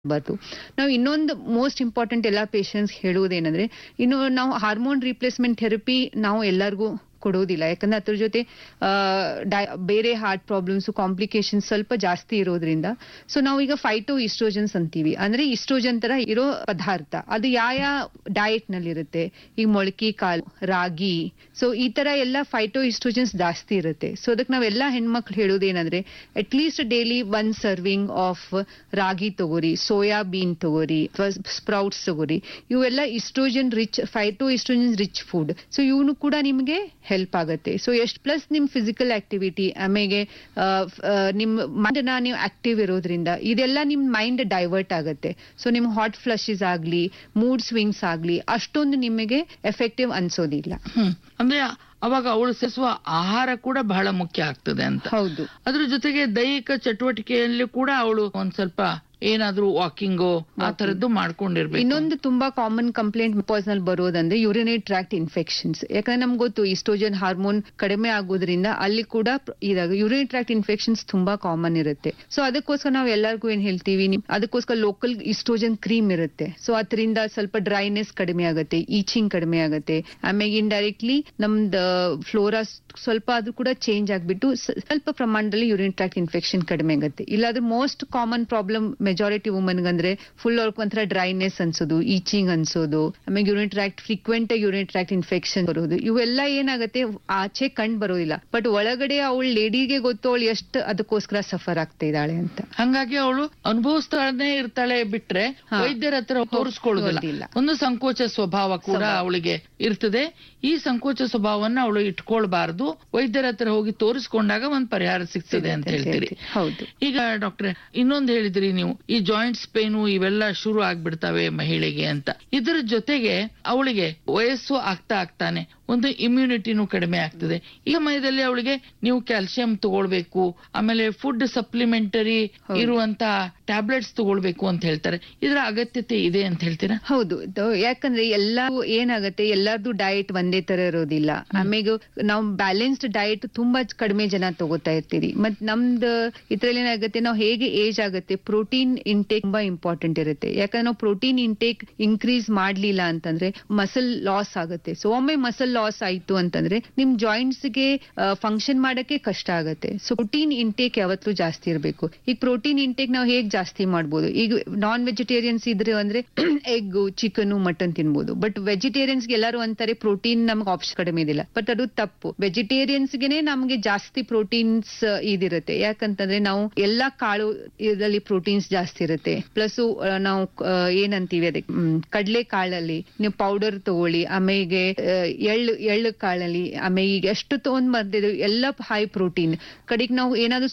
ಬಾರ್ದು ನಾವು ಇನ್ನೊಂದು ಮೋಸ್ಟ್ ಇಂಪಾರ್ಟೆಂಟ್ ಎಲ್ಲ ಪೇಷಂಟ್ಸ್ ಹೇಳುವುದೇನಂದ್ರೆ ಇನ್ನು ನಾವು ಹಾರ್ಮೋನ್ ರಿಪ್ಲೇಸ್ಮೆಂಟ್ ಥೆರಪಿ ನಾವು ಎಲ್ಲರಿಗೂ ಕೊಡೋದಿಲ್ಲ ಯಾಕಂದ್ರೆ ಅದ್ರ ಜೊತೆ ಆ, ಡೈ- ಬೇರೆ ಹಾರ್ಟ್ ಪ್ರಾಬ್ಲಮ್ಸ್ ಕಾಂಪ್ಲಿಕೇಶನ್ಸ್ ಸ್ವಲ್ಪ ಜಾಸ್ತಿ ಇರೋದ್ರಿಂದ ಸೊ ನಾವು ಈಗ ಫೈಟೋ ಇಸ್ಟ್ರೋಜನ್ಸ್ ಅಂತೀವಿ ಅಂದ್ರೆ ಇಸ್ಟ್ರೋಜನ್ ತರ ಇರೋ ಪದಾರ್ಥ ಅದು ಯಾವ ಡಯಟ್ ನಲ್ಲಿ ಇರುತ್ತೆ ಈಗ ಮೊಳಕೆ ಕಾಳು ರಾಗಿ ಸೊ ಈ ತರ ಎಲ್ಲ ಫೈಟೋ ಇಸ್ಟ್ರೋಜನ್ಸ್ ಜಾಸ್ತಿ ಇರುತ್ತೆ ಸೊ ಅದಕ್ಕೆ ನಾವೆಲ್ಲ ಹೆಣ್ಮಕ್ಳು ಹೇಳೋದೇನಂದ್ರೆ at least daily one serving of ragi ತಗೋರಿ ಸೋಯಾಬೀನ್ ತಗೋರಿ ಸ್ಪ್ರೌಟ್ಸ್ ತಗೋರಿ ಇವೆಲ್ಲ estrogen rich phyto estrogen rich food so ಇವನು ಕೂಡ ನಿಮಗೆ ಹೆಲ್ಪ್ ಆಗುತ್ತೆ ಸೊ ಎಷ್ಟು ಪ್ಲಸ್ ನಿಮ್ ಫಿಸಿಕಲ್ ಆಕ್ಟಿವಿಟಿ ಆಮೇಲೆ ಆ, ಫ್- ಆ, ನಿಮ್ ಮೈಂಡ್ ನೀವು ಆಕ್ಟಿವ್ ಇರೋದ್ರಿಂದ ಇದೆಲ್ಲ ನಿಮ್ ಮೈಂಡ್ ಡೈವರ್ಟ್ ಆಗುತ್ತೆ ಸೊ ನಿಮ್ ಹಾಟ್ ಫ್ಲಶಸ್ ಆಗ್ಲಿ ಮೂಡ್ ಸ್ವಿಂಗ್ಸ್ ಆಗ್ಲಿ ಅಷ್ಟೊಂದು ನಿಮಗೆ ಎಫೆಕ್ಟಿವ್ ಅನ್ಸೋದಿಲ್ಲ ಹ್ಮ್ ಅಂದ್ರೆ ಅವಾಗ ಅವಳು ಸೇವಿಸುವ ಆಹಾರ ಕೂಡ ಬಹಳ ಮುಖ್ಯ ಆಗ್ತದೆ ಅಂತ ಹೌದು ಅದ್ರ ಜೊತೆಗೆ ದೈಹಿಕ ಚಟುವಟಿಕೆಯಲ್ಲಿ ಕೂಡ ಅವಳು ಒಂದ್ ಸ್ವಲ್ಪ ಏನಾದ್ರೂ ವಾಕಿಂಗು ಆ ತರದ್ದು ಮಾಡ್ಕೊಂಡಿರ್ಬೇಕು ಇನ್ನೊಂದು ತುಂಬಾ ಕಾಮನ್ ಕಂಪ್ಲೇಂಟ್ ಪರ್ಸನಲ್ ಬರೋದಂದ್ರೆ ಯೂರಿನೇಟ್ ಟ್ರಾಕ್ಟ್ ಇನ್ಫೆಕ್ಷನ್ಸ್ ಯಾಕಂದ್ರೆ ನಮ್ಗೆ ಗೊತ್ತು ಈಸ್ಟ್ರೋಜನ್ ಹಾರ್ಮೋನ್ ಕಡಿಮೆ ಆಗೋದ್ರಿಂದ ಅಲ್ಲಿ ಕೂಡ ಪ್ರ- ಇದಾಗ ಯೂರಿನೇಟ್ ಟ್ರಾಕ್ಟ್ ಇನ್ಫೆಕ್ಷನ್ಸ್ ತುಂಬಾ ಕಾಮನ್ ಇರುತ್ತೆ ಸೊ ಅದಕ್ಕೋಸ್ಕರ ನಾವು ಎಲ್ಲರಿಗೂ ಏನ್ ಹೇಳ್ತೀವಿ ನಿಮ್- ಅದಕ್ಕೋಸ್ಕರ ಲೋಕಲ್ ಈಸ್ಟ್ರೋಜನ್ ಕ್ರೀಮ್ ಇರುತ್ತೆ ಸೊ ಅದರಿಂದ ಸ್ವಲ್ಪ ಡ್ರೈನೆಸ್ ಕಡಿಮೆ ಆಗುತ್ತೆ ಈಚಿಂಗ್ ಕಡಿಮೆ ಆಗುತ್ತೆ ಆಮೇಲೆ ಇಂಡೈರೆಕ್ಟ್ಲಿ ನಮ್ದು ಫ್ಲೋರಾ ಸ್ವಲ್ಪ ಅದು ಕೂಡ ಚೇಂಜ್ ಆಗ್ಬಿಟ್ಟು ಸ- ಸ್ವಲ್ಪ ಪ್ರಮಾಣದಲ್ಲಿ ಯೂರಿನ್ ಟ್ರಾಕ್ಟ್ ಇನ್ಫೆಕ್ಷನ್ ಕಡಿಮೆ ಆಗುತ್ತೆ ಇಲ್ಲಾದ್ರೆ most common problem majority woman ಅಂದ್ರೆ ಫುಲ್ ಅವ್ರಿಗೆ ಒಂಥರ ಡ್ರೈನೆಸ್ ಅನ್ಸೋದು ಈಚಿಂಗ್ ಅನ್ಸೋದು ಆಮೇಲೆ urine tract frequent urine tract infection ಬರೋದು ಇವೆಲ್ಲ ಏನಾಗುತ್ತೆ ಆಚೆ ಕಂಡು ಬರೋದಿಲ್ಲ ಬಟ್ ಒಳಗಡೆ ಅವಳ ಲೇಡಿಗೆ ಗೊತ್ತು ಅವಳು ಎಷ್ಟು ಅದಕ್ಕೋಸ್ಕರ ಸಫರ್ ಆಗ್ತಾ ಇದ್ದಾಳೆ ಅಂತ ಹಂಗಾಗಿ ಅವಳು ಅನುಭವಿಸ್ತಾನೆ ಇರ್ತಾಳೆ ಬಿಟ್ರೆ ಹಾ. ವೈದ್ಯರ ಹತ್ರ ತೋರಿಸ್ಕೊಳ್ಳೋದಿಲ್ಲ ಹೋಗೋದಿಲ್ಲ. ಒಂದು ಸಂಕೋಚ ಸ್ವಭಾವ ಕೂಡ ಅವಳಿಗೆ ಇರ್ತದೆ ಈ ಸಂಕೋಚ ಸ್ವಭಾವವನ್ನ ಅವಳು ಇಟ್ಕೊಳ್ಬಾರ್ದು ವೈದ್ಯರ ಹತ್ರ ಹೋಗಿ ತೋರಿಸ್ಕೊಂಡಾಗ ಒಂದ್ ಪರಿಹಾರ ಸಿಗ್ತದೆ ಅಂತ ಹೇಳ್ತೀರಿ ಹೌದು ಈಗ ಡಾಕ್ಟ್ರೆ ಇನ್ನೊಂದ್ ಹೇಳಿದ್ರಿ ನೀವು ಈ ಜಾಯಿಂಟ್ಸ್ ಪೇನು ಇವೆಲ್ಲ ಶುರು ಆಗ್ಬಿಡ್ತವೆ ಮಹಿಳೆಗೆ ಅಂತ ಇದ್ರ ಜೊತೆಗೆ ಅವಳಿಗೆ ವಯಸ್ಸು ಆಗ್ತಾ ಆಗ್ತಾನೆ ಒಂದು ಇಮ್ಯುನಿಟಿನೂ ಕಡಿಮೆ ಆಗ್ತದೆ ಈ ಸಮಯದಲ್ಲಿ ಅವಳಿಗೆ ನೀವು ಕ್ಯಾಲ್ಸಿಯಂ ತಗೊಳ್ಬೇಕು ಆಮೇಲೆ ಫುಡ್ ಸಪ್ಲಿಮೆಂಟರಿ ಇರುವಂತ ಟ್ಯಾಬ್ಲೆಟ್ಸ್ ತಗೊಳ್ಬೇಕು ಅಂತ ಹೇಳ್ತಾರೆ ಇದರ ಅಗತ್ಯತೆ ಇದೆ ಅಂತ ಹೇಳ್ತೀರಾ ಹೌದು ಇದು ಯಾಕಂದ್ರೆ ಎಲ್ಲಾ ಏನಾಗತ್ತೆ ಎಲ್ಲಾರ್ದು ಡಯಟ್ ಒಂದೇ ತರ ಇರೋದಿಲ್ಲ ಆಮೇಲೆ ನಾವು ಬ್ಯಾಲೆನ್ಸ್ಡ್ ಡಯಟ್ ತುಂಬಾ ಕಡಿಮೆ ಜನ ತಗೋತಾ ಇರ್ತೀರಿ ಮತ್ ನಮ್ದು ಇದ್ರಲ್ಲಿ ಏನಾಗುತ್ತೆ ನಾವು ಹೇಗೆ ಏಜ್ ಆಗುತ್ತೆ ಪ್ರೋಟೀನ್ ಇಂಟೇಕ್ ತುಂಬಾ ಇಂಪಾರ್ಟೆಂಟ್ ಇರುತ್ತೆ ಯಾಕಂದ್ರೆ ನಾವು ಪ್ರೋಟೀನ್ ಇಂಟೇಕ್ ಇನ್ಕ್ರೀಸ್ ಮಾಡ್ಲಿಲ್ಲ ಅಂತಂದ್ರೆ ಮಸಲ್ ಲಾಸ್ ಆಗುತ್ತೆ ಸೊ ಒಮ್ಮೆ ಮಸಲ್ ಲಾಸ್ ಆಯ್ತು ಅಂತಂದ್ರೆ ನಿಮ್ ಜಾಯಿಂಟ್ಸ್ ಗೆ ಫಂಕ್ಷನ್ ಮಾಡಕ್ಕೆ ಕಷ್ಟ ಆಗುತ್ತೆ ಸೊ ಪ್ರೋಟೀನ್ ಇಂಟೇಕ್ ಯಾವತ್ತೂ ಜಾಸ್ತಿ ಇರಬೇಕು ಈಗ ಪ್ರೋಟೀನ್ ಇಂಟೇಕ್ ನಾವು ಹೇಗ್ ಜಾಸ್ತಿ ಮಾಡ್ಬೋದು ಈಗ ನಾನ್ ವೆಜಿಟೇರಿಯನ್ಸ್ ಇದ್ರೆ ಅಂದ್ರೆ ಎಗ್ ಚಿಕನ್ ಮಟನ್ ತಿನ್ಬೋದು ಬಟ್ ವೆಜಿಟೇರಿಯನ್ಸ್ ಎಲ್ಲರೂ ಅಂತಾರೆ ಪ್ರೋಟೀನ್ ನಮ್ಗೆ ಆಪ್ಷನ್ ಕಡಿಮೆ ಇದಿಲ್ಲ ಬಟ್ ಅದು ತಪ್ಪು ವೆಜಿಟೇರಿಯನ್ಸ್ ಗೆನೆ ನಮ್ಗೆ ಜಾಸ್ತಿ ಪ್ರೋಟೀನ್ಸ್ ಇದಿರುತ್ತೆ ಯಾಕಂತಂದ್ರೆ ನಾವು ಎಲ್ಲಾ ಕಾಳು ಇದರಲ್ಲಿ ಪ್ರೋಟೀನ್ಸ್ ಜಾಸ್ತಿ ಇರುತ್ತೆ ಪ್ಲಸ್ ನಾವು ಆ, ಏನಂತೀವಿ ಅದಕ್ಕೆ ಕಡಲೆ ಕಾಳಲ್ಲಿ ನೀವು ಪೌಡರ್ ತಗೊಳ್ಳಿ ಆಮೇಲೆ ಆ, ಎಳ್ಳು ಎಳ್ಳು ಕಾಳಲ್ಲಿ ಆಮೇಲೆ ಈಗ ಎಷ್ಟು ತಗೊಂಡ್ ಬಂದಿದ್ದು ಎಲ್ಲ ಹೈ ಪ್ರೋಟೀನ್ ಕಡೆಗೆ ನಾವು ಏನಾದ್ರು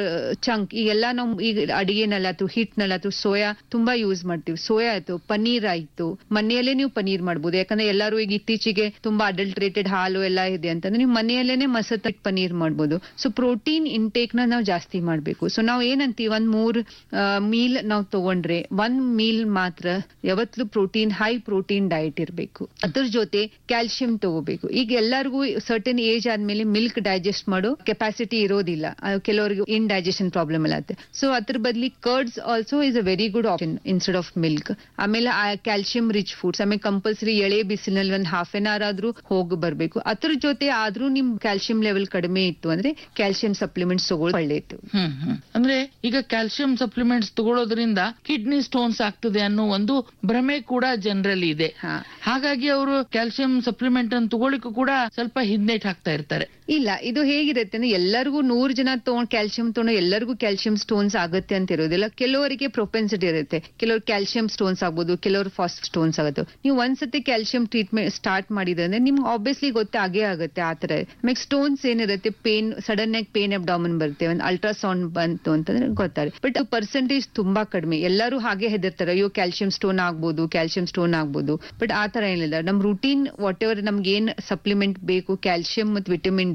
ಚಂಕ್ ಈಗೆಲ್ಲ ನಾವು ಈಗ ಅಡಿಗೆನಲ್ಲಾತು ಹಿಟ್ನಲ್ಲಾತು ಸೋಯಾ ತುಂಬಾ ಯೂಸ್ ಮಾಡ್ತೀವಿ ಸೋಯಾ ಆಯ್ತು ಪನ್ನೀರ್ ಆಯ್ತು ಮನೆಯಲ್ಲೇ ನೀವು ಪನ್ನೀರ್ ಮಾಡ್ಬೋದು ಯಾಕಂದ್ರೆ ಎಲ್ಲರೂ ಈಗ ಇತ್ತೀಚೆಗೆ ತುಂಬಾ ಅಡಲ್ಟ್ರೇಟೆಡ್ ಹಾಲು ಎಲ್ಲ ಇದೆ ಅಂತಂದ್ರೆ ನೀವು ಮನೆಯಲ್ಲೇನೆ ಮಸತ್ ಪನ್ನೀರ್ ಮಾಡ್ಬೋದು ಸೊ ಪ್ರೋಟೀನ್ ಇಂಟೇಕ್ ನ ನಾವು ಜಾಸ್ತಿ ಮಾಡ್ಬೇಕು ಸೊ ನಾವು ಏನಂತೀವಿ ಒಂದ್ ಮೂರ್ ಮೀಲ್ ನಾವು ತಗೊಂಡ್ರೆ ಒಂದ್ ಮೀಲ್ ಮಾತ್ರ ಯಾವತ್ತೂ ಪ್ರೋಟೀನ್ ಹೈ ಪ್ರೋಟೀನ್ ಡಯಟ್ ಇರಬೇಕು ಅದ್ರ ಜೊತೆ ಕ್ಯಾಲ್ಸಿಯಂ ತಗೋಬೇಕು ಈಗ ಎಲ್ಲರಿಗೂ ಸರ್ಟನ್ ಏಜ್ ಆದ್ಮೇಲೆ ಮಿಲ್ಕ್ ಡೈಜೆಸ್ಟ್ ಮಾಡೋ ಕೆಪಾಸಿಟಿ ಇರೋದಿಲ್ಲ ಆ, ಕೆಲವರಿಗೆ ಇನ್ ಡೈಜೆಷನ್ ಪ್ರಾಬ್ಲಮ್ ಎಲ್ಲ ಆಗುತ್ತೆ ಸೊ ಅದ್ರ ಬದಲಿ curds also is a very good option instead of milk ಆಮೇಲೆ ಕ್ಯಾಲ್ಸಿಯಂ ರಿಚ್ ಫುಡ್ಸ್ ಆಮೇಲೆ ಕಂಪಲ್ಸರಿ ಎಳೆ ಬಿಸಿಲಿನಲ್ಲಿ ಒಂದ್ ಹಾಫ್ ಎನ್ ಅವರ್ ಆದ್ರೂ ಹೋಗಿ ಬರ್ಬೇಕು ಅದ್ರ ಜೊತೆ ಆದ್ರೂ ನಿಮ್ ಕ್ಯಾಲ್ಸಿಯಂ ಲೆವೆಲ್ ಕಡಿಮೆ ಇತ್ತು ಅಂದ್ರೆ ಕ್ಯಾಲ್ಸಿಯಂ ಸಪ್ಲಿಮೆಂಟ್ಸ್ ತಗೊಳ್ಳೋದು ಒಳ್ಳೇದು ಹ್ಮ್ ಹ್ಮ್ ಅಂದ್ರೆ ಈಗ ಕ್ಯಾಲ್ಸಿಯಂ ಸಪ್ಲಿಮೆಂಟ್ಸ್ ತಗೊಳ್ಳೋದ್ರಿಂದ ಕಿಡ್ನಿ ಸ್ಟೋನ್ಸ್ ಆಗ್ತದೆ ಅನ್ನೋ ಒಂದು ಭ್ರಮೆ ಕೂಡ ಜನರಲ್ಲಿ ಇದೆ ಹಾ. ಹಾಗಾಗಿ ಅವರು ಕ್ಯಾಲ್ಸಿಯಂ ಸಪ್ಲಿಮೆಂಟ್ ಅನ್ನು ತಗೊಳ್ಳಿಕ್ಕೂ ಕೂಡ ಸ್ವಲ್ಪ ಹಿಂದೇಟ್ ಹಾಕ್ತಾ ಇರ್ತಾರೆ ಇಲ್ಲ ಇದು ಹೇಗಿರುತ್ತೆ ಅಂದ್ರೆ ಎಲ್ಲರಿಗೂ ನೂರ್ ಜನ ತಗೊಂಡ್ ಕ್ಯಾಲ್ಸಿಯಂ ತಗೊಂಡು ಎಲ್ಲರಿಗೂ ಕ್ಯಾಲ್ಸಿಯಂ ಸ್ಟೋನ್ಸ್ ಆಗುತ್ತೆ ಅಂತ ಇರೋದಿಲ್ಲ ಕೆಲವರಿಗೆ ಪ್ರೊಪೆನ್ಸಿಟಿ ಇರುತ್ತೆ ಕೆಲವರು ಕ್ಯಾಲ್ಸಿಯಂ ಸ್ಟೋನ್ಸ್ ಆಗ್ಬೋದು ಕೆಲವರು ಫಾಸ್ಟ್ ಸ್ಟೋನ್ಸ್ ಆಗುತ್ತೆ ನೀವು ಒಂದ್ಸತಿ ಕ್ಯಾಲ್ಸಿಯಂ ಟ್ರೀಟ್ಮೆಂಟ್ ಸ್ಟಾರ್ಟ್ ಮಾಡಿದ್ರೆ ಅಂದ್ರೆ ನಿಮ್ಗೆ ಆಬ್ವಿಯಸ್ಲಿ ಗೊತ್ತೇ ಆಗೇ ಆಗುತ್ತೆ ಆ ತರ ಆಮೇಲೆ ಸ್ಟೋನ್ಸ್ ಏನಿರುತ್ತೆ ಪೇನ್ ಸಡನ್ ಆಗಿ ಪೇನ್ ಅಬ್ಡಾಮನ್ ಬರುತ್ತೆ ಒಂದು ಅಲ್ಟ್ರಾಸೌಂಡ್ ಬಂತು ಅಂತಂದ್ರೆ ಗೊತ್ತಾರೆ ಬಟ್ ಪರ್ಸೆಂಟೇಜ್ ತುಂಬಾ ಕಡಿಮೆ ಎಲ್ಲರೂ ಹಾಗೆ ಹೆದರ್ತಾರೆ ಅಯ್ಯೋ ಕ್ಯಾಲ್ಸಿಯಂ ಸ್ಟೋನ್ ಆಗ್ಬೋದು ಕ್ಯಾಲ್ಸಿಯಂ ಸ್ಟೋನ್ ಆಗ್ಬೋದು ಬಟ್ ಆ ತರ ಏನಿಲ್ಲ ನಮ್ ರೂಟೀನ್ ವಾಟ್ ಎವರ್ ನಮ್ಗೆ ಏನ್ ಸಪ್ಲಿಮೆಂಟ್ ಬೇಕು ಕ್ಯಾಲ್ಸಿಯಂ ಮತ್ತು ವಿಟಮಿನ್ ಡಿ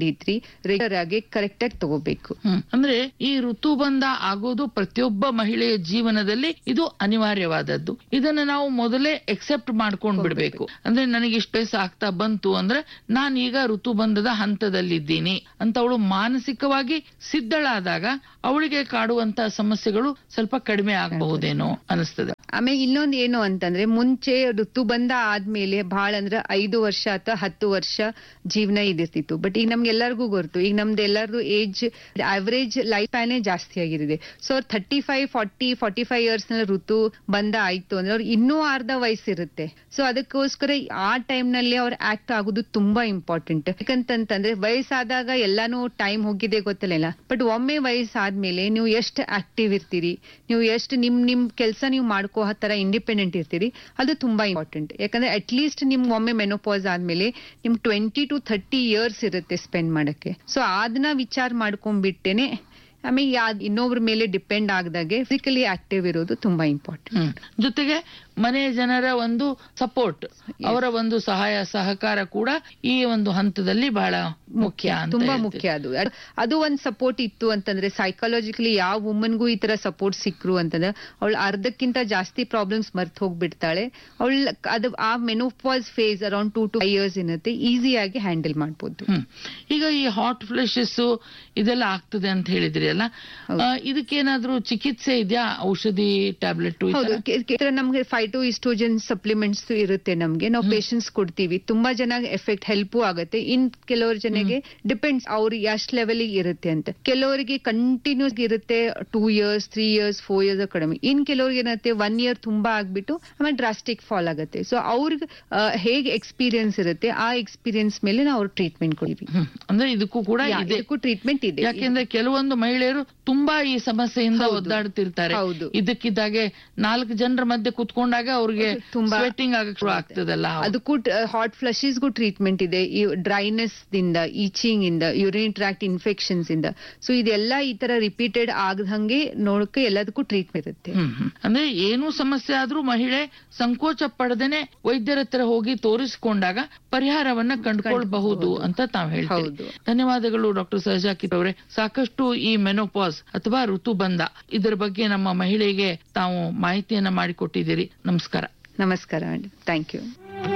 ಹಿಡಿತ್ರಿ ರೆಗ್ಯುಲರ್ ಆಗಿ ಕರೆಕ್ಟ್ ಆಗಿ ತಗೋಬೇಕು ಹ್ಮ್. ಅಂದ್ರೆ ಈ ಋತುಬಂಧ ಆಗೋದು ಪ್ರತಿಯೊಬ್ಬ ಮಹಿಳೆಯ ಜೀವನದಲ್ಲಿ ಇದು ಅನಿವಾರ್ಯವಾದದ್ದು ಇದನ್ನ ನಾವು ಮೊದಲೇ ಎಕ್ಸೆಪ್ಟ್ ಮಾಡ್ಕೊಂಡ್ ಬಿಡ್ಬೇಕು ಅಂದ್ರೆ ನನಗೆ ಇಷ್ಟ ವಯಸ್ಸು ಆಗ್ತಾ ಬಂತು ಅಂದ್ರೆ ನಾನೀಗ ಋತುಬಂಧದ ಹಂತದಲ್ಲಿದ್ದೀನಿ ಅಂತ ಅವಳು ಮಾನಸಿಕವಾಗಿ ಸಿದ್ಧಳಾದಾಗ ಅವಳಿಗೆ ಕಾಡುವಂತ ಸಮಸ್ಯೆಗಳು ಸ್ವಲ್ಪ ಕಡಿಮೆ ಆಗಬಹುದೇನೋ ಅನಿಸ್ತದೆ ಆಮೇಲೆ ಇನ್ನೊಂದ್ ಏನು ಅಂತಂದ್ರೆ ಮುಂಚೆ ಋತು ಬಂದ ಆದ್ಮೇಲೆ ಬಹಳ ಅಂದ್ರೆ ಐದು ವರ್ಷ ಅಥವಾ ಹತ್ತು ವರ್ಷ ಜೀವನ ಇದಿರ್ತಿತ್ತು ಬಟ್ ಈಗ ನಮ್ಗೆಲ್ಲರಿಗೂ ಗೊತ್ತು ಈಗ ನಮ್ದು ಎಲ್ಲರದು ಏಜ್ ಆವರೇಜ್ ಲೈಫ್ ಸ್ಪ್ಯಾನೇ ಜಾಸ್ತಿ ಆಗಿರಿದೆ ಸೊ ಅವ್ರು thirty five forty forty five years ನಲ್ಲಿ ಋತು ಬಂದ ಆಯ್ತು ಅಂದ್ರೆ ಅವ್ರು ಇನ್ನೂ ಅರ್ಧ ವಯಸ್ಸಿರುತ್ತೆ ಸೊ ಅದಕ್ಕೋಸ್ಕರ ಆ ಟೈಮ್ ನಲ್ಲಿ ಅವ್ರು ಆಕ್ಟ್ ಆಗೋದು ತುಂಬಾ ಇಂಪಾರ್ಟೆಂಟ್ ಯಾಕಂತಂತಂದ್ರೆ ವಯಸ್ಸಾದಾಗ ಎಲ್ಲಾನು ಟೈಮ್ ಹೋಗಿದೆ ಗೊತ್ತಿಲ್ಲ ಬಟ್ ಒಮ್ಮೆ ವಯಸ್ಸಾದ್ಮೇಲೆ ನೀವು ಎಷ್ಟು ಆಕ್ಟಿವ್ ಇರ್ತೀರಿ ನೀವು ಎಷ್ಟು ನಿಮ್ ನಿಮ್ ಕೆಲಸ ನೀವು ಮಾಡ್ಕೋ ತರ ಇಂಡಿಪೆಂಡೆಂಟ್ ಇರ್ತೀರಿ ಅದು ತುಂಬಾ ಇಂಪಾರ್ಟೆಂಟ್ ಯಾಕಂದ್ರೆ ಅಟ್ ಲೀಸ್ಟ್ ನಿಮ್ ಒಮ್ಮೆ ಮೆನೋಪಾಸ್ ಆದ್ಮೇಲೆ ನಿಮ್ ಟ್ವೆಂಟಿ ಟು ಥರ್ಟಿ ಇಯರ್ಸ್ ಇರುತ್ತೆ ಸ್ಪೆಂಡ್ ಮಾಡಕ್ಕೆ ಸೊ ಅದನ್ನ ವಿಚಾರ ಮಾಡ್ಕೊಂಡ್ಬಿಟ್ಟೇನೆ ಆಮೇಲೆ ಯಾವ್ದ್ ಇನ್ನೊಬ್ರ ಮೇಲೆ ಡಿಪೆಂಡ್ ಆಗದಾಗೆ ಫಿಸಿಕಲಿ ಆಕ್ಟಿವ್ ಇರೋದು ತುಂಬಾ ಇಂಪಾರ್ಟೆಂಟ್ ಹ್ಮ್. ಜೊತೆಗೆ ಮನೆಯ ಜನರ ಒಂದು ಸಪೋರ್ಟ್ ಅವರ ಒಂದು ಸಹಾಯ ಸಹಕಾರ ಕೂಡ ಈ ಒಂದು ಹಂತದಲ್ಲಿ ಬಹಳ ಮುಖ್ಯ ಅಂತ ತುಂಬಾ ಹೇಳ್ತೀವಿ. ಮುಖ್ಯ ಅದು ಅದ್- ಅದು ಒಂದ್ ಸಪೋರ್ಟ್ ಇತ್ತು ಅಂತಂದ್ರೆ ಸೈಕಾಲಜಿಕಲಿ ಯಾವ ವುಮನ್ಗೂ ಈ ತರ ಸಪೋರ್ಟ್ ಸಿಕ್ರು ಅಂತಂದ್ರೆ ಅವಳು ಅರ್ಧಕ್ಕಿಂತ ಜಾಸ್ತಿ ಪ್ರಾಬ್ಲಮ್ಸ್ ಮರ್ತ್ ಹೋಗ್ಬಿಡ್ತಾಳೆ ಅವಳ ಅದು ಆ menopause phase around two to five years ಇರುತ್ತೆ ಈಸಿಯಾಗಿ ಹ್ಯಾಂಡಲ್ ಮಾಡ್ಬೋದು ಹ್ಮ್. ಈಗ ಈ ಹಾಟ್ ಫ್ಲೆಶಸ್ ಇದೆಲ್ಲ ಆಗ್ತದೆ ಅಂತ ಹೇಳಿದ್ರಿ ಅಲ್ಲ ಹೌದು. ಆ, ಇದಕ್ಕೇನಾದ್ರೂ ಚಿಕಿತ್ಸೆ ಇದೆಯಾ ಔಷಧಿ ಟ್ಯಾಬ್ಲೆಟ್ ಹೌದು ಕೆ- ಕೆ- ತರ ನಮ್ಗೆ ಫೈಟೋ ಇಸ್ಟ್ರೋಜನ್ ಸಪ್ಲಿಮೆಂಟ್ಸ್ ಇರುತ್ತೆ ನಮ್ಗೆ ನಾವು ಪೇಷನ್ಸ್ ಕೊಡ್ತೀವಿ ತುಂಬಾ ಜನ ಎಫೆಕ್ಟ್ ಹೆಲ್ಪು ಆಗುತ್ತೆ ಇನ್ ಕೆಲವ್ರ ಜನಗೆ ಡಿಪೆಂಡ್ಸ್ ಅವ್ರು ಎಷ್ಟ್ ಲೆವೆಲ್ ಇರುತ್ತೆ ಅಂತ ಕೆಲವರಿಗೆ ಕಂಟಿನ್ಯೂಸ್ ಇರುತ್ತೆ two years three years four years ಕಡಿಮೆ ಇನ್ ಕೆಲವ್ರಿಗೆ ಏನಾಗುತ್ತೆ ಒನ್ ಇಯರ್ ತುಂಬಾ ಆಗ್ಬಿಟ್ಟು ಆಮೇಲೆ ಡ್ರಾಸ್ಟಿಕ್ ಫಾಲ್ ಆಗುತ್ತೆ ಸೊ ಅವ್ರಿಗೆ ಆ, ಹೇಗೆ ಎಕ್ಸ್ಪೀರಿಯನ್ಸ್ ಇರುತ್ತೆ ಆ ಎಕ್ಸ್ಪೀರಿಯನ್ಸ್ ಮೇಲೆ ನಾವು ಟ್ರೀಟ್ಮೆಂಟ್ ಕೊಡ್ತೀವಿ ಹ್ಮ್. ಅಂದ್ರೆ ಇದಕ್ಕೂ ಕೂಡ ಯಾ- ಇದೆ ಇದಕ್ಕೂ ಟ್ರೀಟ್ಮೆಂಟ್ ಇದೆ ಯಾಕೆಂದ್ರೆ ಕೆಲವೊಂದು ಮಹಿಳೆಯರು ತುಂಬಾ ಈ ಸಮಸ್ಯೆಯಿಂದ ಹೌದು. ಒದ್ದಾಡ್ತಿರ್ತಾರೆ ಹೌದು. ಇದಕ್ಕಿದ್ದಾಗೆ ನಾಲ್ಕು ಜನರ ಮಧ್ಯೆ ಕುತ್ಕೊಂಡಾಗ ಅವ್ರಿಗೆ ತುಂಬಾ ಸ್ವೆಟ್ಟಿಂಗ್ ಆಗಕ್ ಶುರು ಆಗ್ತದಲ್ಲ ಅದಕ್ಕೂ ಹಾಟ್ ಫ್ಲಶಸ್ಗೂ ಟ್ರೀಟ್ಮೆಂಟ್ ಇದೆ ಈ ಡ್ರೈನೆಸ್ ದಿಂದ ಈಚಿಂಗ್ ಇಂದ ಯೂರಿನ್ ಟ್ರಾಕ್ಟ್ ಇನ್ಫೆಕ್ಷನ್ಸ್ ಇಂದ ಸೊ ಇದೆಲ್ಲ ಈ ತರ ರಿಪೀಟೆಡ್ ಆಗದಂಗೆ ನೋಡಕ್ಕೆ ಎಲ್ಲದಕ್ಕೂ ಟ್ರೀಟ್ಮೆಂಟ್ ಇರುತ್ತೆ ಹ್ಮ್ ಹ್ಮ್. ಅಂದ್ರೆ ಏನೂ ಸಮಸ್ಯೆ ಆದ್ರೂ ಮಹಿಳೆ ಸಂಕೋಚ ಪಡದೇನೆ ವೈದ್ಯರ ಹತ್ರ ಹೋಗಿ ತೋರಿಸಿಕೊಂಡಾಗ ಪರಿಹಾರವನ್ನ ಕಂಡುಕೊಳ್ಬಹುದು ಅಂತ ತಾವ್ ಹೇಳ್ತೀವಿ ಹೌದು. ಧನ್ಯವಾದಗಳು ಡಾಕ್ಟರ್ ಸಹಜಾಕಿತ್ ಅವರೇ ಸಾಕಷ್ಟು ಈ ಮೆನೋಪಾಸ್ ಅಥವಾ ಋತುಬಂಧ ಇದರ ಬಗ್ಗೆ ನಮ್ಮ ಮಹಿಳೆಗೆ ತಾವು ಮಾಹಿತಿಯನ್ನ ಮಾಡಿಕೊಟ್ಟಿದ್ದೀರಿ ನಮಸ್ಕಾರ ನಮಸ್ಕಾರ ಥ್ಯಾಂಕ್ ಯು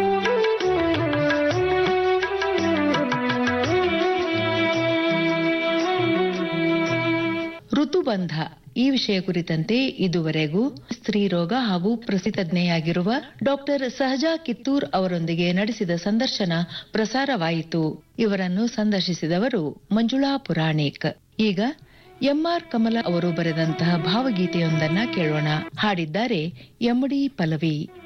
ಋತುಬಂಧ ಈ ವಿಷಯ ಕುರಿತಂತೆ ಇದುವರೆಗೂ ಸ್ತ್ರೀರೋಗ ಹಾಗೂ ಪ್ರಸಿತಜ್ಞೆಯಾಗಿರುವ ಡಾಕ್ಟರ್ ಸಹಜಾ ಕಿತ್ತೂರ್ ಅವರೊಂದಿಗೆ ನಡೆಸಿದ ಸಂದರ್ಶನ ಪ್ರಸಾರವಾಯಿತು ಇವರನ್ನು ಸಂದರ್ಶಿಸಿದವರು ಮಂಜುಳಾ ಪುರಾಣಿಕ್ ಈಗ ಎಂಆರ್ ಕಮಲ ಅವರು ಬರೆದಂತಹ ಭಾವಗೀತೆಯೊಂದನ್ನ ಕೇಳೋಣ ಹಾಡಿದ್ದಾರೆ ಎಮ್ಮಡಿ ಪಲ್ಲವಿ